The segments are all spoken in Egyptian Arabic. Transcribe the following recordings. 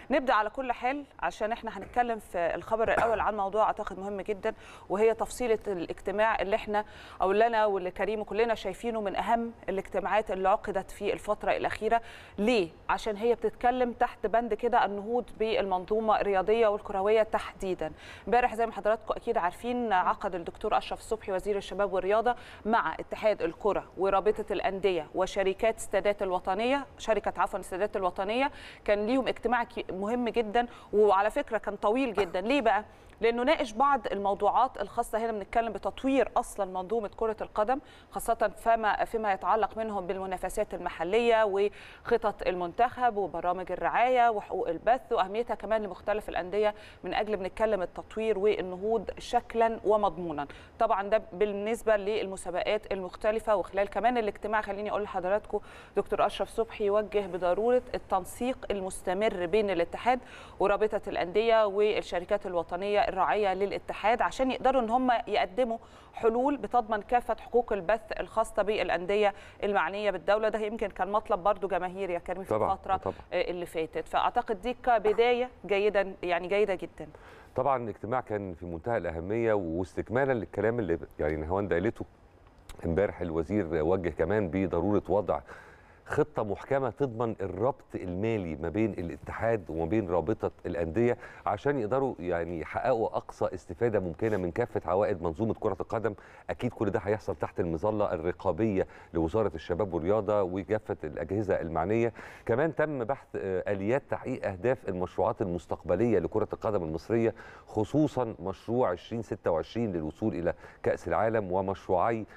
نبدا على كل حال عشان احنا هنتكلم في الخبر الاول عن موضوع اعتقد مهم جدا وهي تفصيله الاجتماع اللي احنا او اللي انا واللي كريم وكلنا شايفينه من اهم الاجتماعات اللي عقدت في الفتره الاخيره ليه عشان هي بتتكلم تحت بند كده النهوض بالمنظومه الرياضيه والكرويه تحديدا امبارح زي ما حضراتكم اكيد عارفين عقد الدكتور اشرف صبحي وزير الشباب والرياضه مع اتحاد الكره ورابطه الانديه وشركات السادات الوطنيه شركه عفوا السادات الوطنيه كان ليهم اجتماع مهم جدا وعلى فكره كان طويل جدا ليه بقى لانه ناقش بعض الموضوعات الخاصه هنا بنتكلم بتطوير اصلا منظومه كره القدم خاصه فيما فيما يتعلق منهم بالمنافسات المحليه وخطط المنتخب وبرامج الرعايه وحقوق البث واهميتها كمان لمختلف الانديه من اجل بنتكلم التطوير والنهوض شكلا ومضمونا طبعا ده بالنسبه للمسابقات المختلفه وخلال كمان الاجتماع خليني اقول لحضراتكم دكتور اشرف صبحي يوجه بضروره التنسيق المستمر بين الاتحاد ورابطه الانديه والشركات الوطنيه الراعيه للاتحاد عشان يقدروا ان هم يقدموا حلول بتضمن كافه حقوق البث الخاصه بالانديه المعنيه بالدوله ده يمكن كان مطلب برضو جماهيري يا كريم في طبعاً، الفتره طبعاً. اللي فاتت فاعتقد دي كبدايه جيدا يعني جيده جدا طبعا الاجتماع كان في منتهى الاهميه واستكمالا للكلام اللي يعني نهاوند قالته امبارح الوزير وجه كمان بضروره وضع خطه محكمه تضمن الربط المالي ما بين الاتحاد وما بين رابطه الانديه عشان يقدروا يعني يحققوا اقصى استفاده ممكنه من كافه عوائد منظومه كره القدم اكيد كل ده هيحصل تحت المظله الرقابيه لوزاره الشباب والرياضه وكافه الاجهزه المعنيه كمان تم بحث آه، اليات تحقيق اهداف المشروعات المستقبليه لكره القدم المصريه خصوصا مشروع 2026 للوصول الى كاس العالم ومشروعي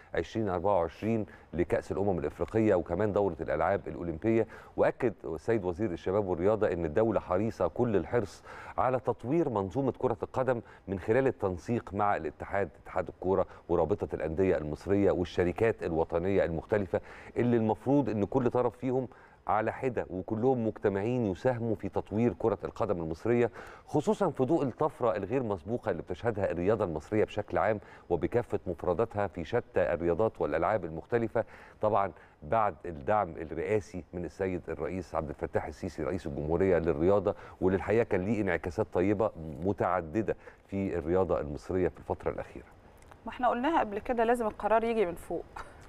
2024 لكاس الامم الافريقيه وكمان دوره الالعاب الاولمبيه واكد السيد وزير الشباب والرياضه ان الدوله حريصه كل الحرص على تطوير منظومه كره القدم من خلال التنسيق مع الاتحاد اتحاد الكوره ورابطه الانديه المصريه والشركات الوطنيه المختلفه اللي المفروض ان كل طرف فيهم على حده وكلهم مجتمعين يساهموا في تطوير كره القدم المصريه خصوصا في ضوء الطفره الغير مسبوقه اللي بتشهدها الرياضه المصريه بشكل عام وبكافه مفرداتها في شتى الرياضات والالعاب المختلفه طبعا بعد الدعم الرئاسي من السيد الرئيس عبد الفتاح السيسي رئيس الجمهوريه للرياضه واللي الحقيقه كان ليه انعكاسات طيبه متعدده في الرياضه المصريه في الفتره الاخيره. ما احنا قلناها قبل كده لازم القرار يجي من فوق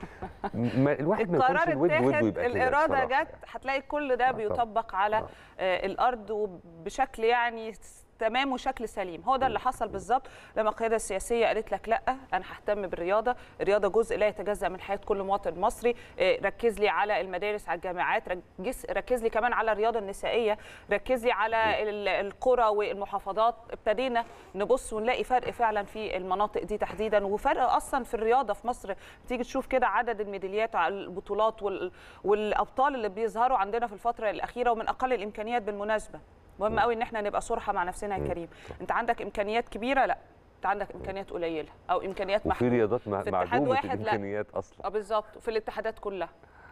ما الواحد ما يكونش القرار الود وده اتاخد يبقى كده الاراده بصراحة جت يعني. هتلاقي كل ده آه، بيطبق على آه. آه، الارض وبشكل يعني تمام وشكل سليم هو ده اللي حصل بالظبط لما القياده السياسيه قالت لك لا انا ههتم بالرياضه الرياضه جزء لا يتجزا من حياه كل مواطن مصري آه، ركز لي على المدارس على الجامعات ركز, ركز لي كمان على الرياضه النسائيه ركز لي على ال- القرى والمحافظات ابتدينا نبص ونلاقي فرق فعلا في المناطق دي تحديدا وفرق اصلا في الرياضه في مصر بتيجي تشوف كده عدد الميداليات على البطولات وال- والابطال اللي بيظهروا عندنا في الفتره الاخيره ومن اقل الامكانيات بالمناسبه مهم قوي ان احنا نبقى صراحه مع نفسنا يا كريم انت عندك امكانيات كبيره لا انت عندك امكانيات قليله او امكانيات وفي محدوده رياضات مع- في اتحاد معدومه واحد لا. الامكانيات اصلا اه بالظبط في الاتحادات كلها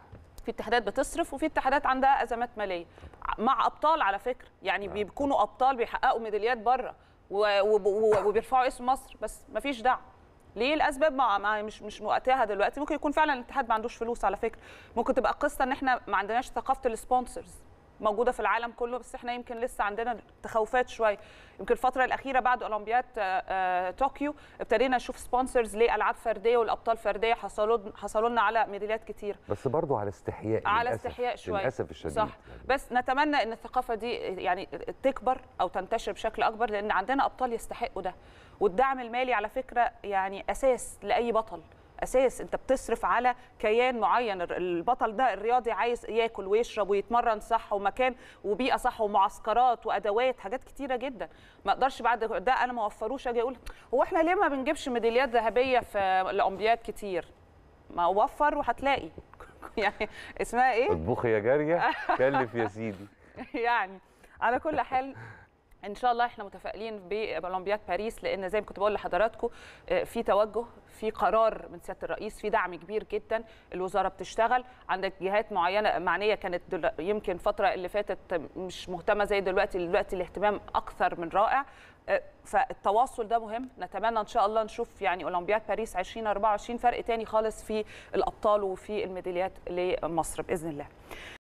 في اتحادات بتصرف وفي اتحادات عندها ازمات ماليه ع- مع ابطال على فكره يعني بيكونوا ابطال بيحققوا ميداليات بره و- وب- و- وبيرفعوا اسم مصر بس مفيش دعم ليه الاسباب ما ما- مش مش وقتها دلوقتي ممكن يكون فعلا الاتحاد ما عندوش فلوس على فكره ممكن تبقى قصه ان احنا ما عندناش ثقافه السبونسرز موجوده في العالم كله بس احنا يمكن لسه عندنا تخوفات شويه يمكن الفتره الاخيره بعد اولمبياد آه، آه، طوكيو ابتدينا نشوف سبونسرز لالعاب فرديه والابطال فرديه حصلوا حصلوا لنا على ميداليات كتير بس برضو على استحياء على للأسف. استحياء شويه للاسف الشديد صح بس نتمنى ان الثقافه دي يعني تكبر او تنتشر بشكل اكبر لان عندنا ابطال يستحقوا ده والدعم المالي على فكره يعني اساس لاي بطل اساس انت بتصرف على كيان معين البطل ده الرياضي عايز ياكل ويشرب ويتمرن صح ومكان وبيئه صح ومعسكرات وادوات حاجات كتيره جدا ما اقدرش بعد ده انا ما وفروش اجي اقول هو احنا ليه ما بنجيبش ميداليات ذهبيه في الاولمبياد كتير ما وفر وهتلاقي يعني اسمها ايه اطبخ يا جاريه كلف يا سيدي يعني على كل حال ان شاء الله احنا متفائلين باولمبياد باريس لان زي ما كنت بقول لحضراتكم آه، في توجه في قرار من سياده الرئيس في دعم كبير جدا الوزاره بتشتغل عندك جهات معينه معنيه كانت دل... يمكن الفتره اللي فاتت مش مهتمه زي دلوقتي دلوقتي الاهتمام اكثر من رائع آه، فالتواصل ده مهم نتمنى ان شاء الله نشوف يعني اولمبياد باريس 2024 فرق تاني خالص في الابطال وفي الميداليات لمصر باذن الله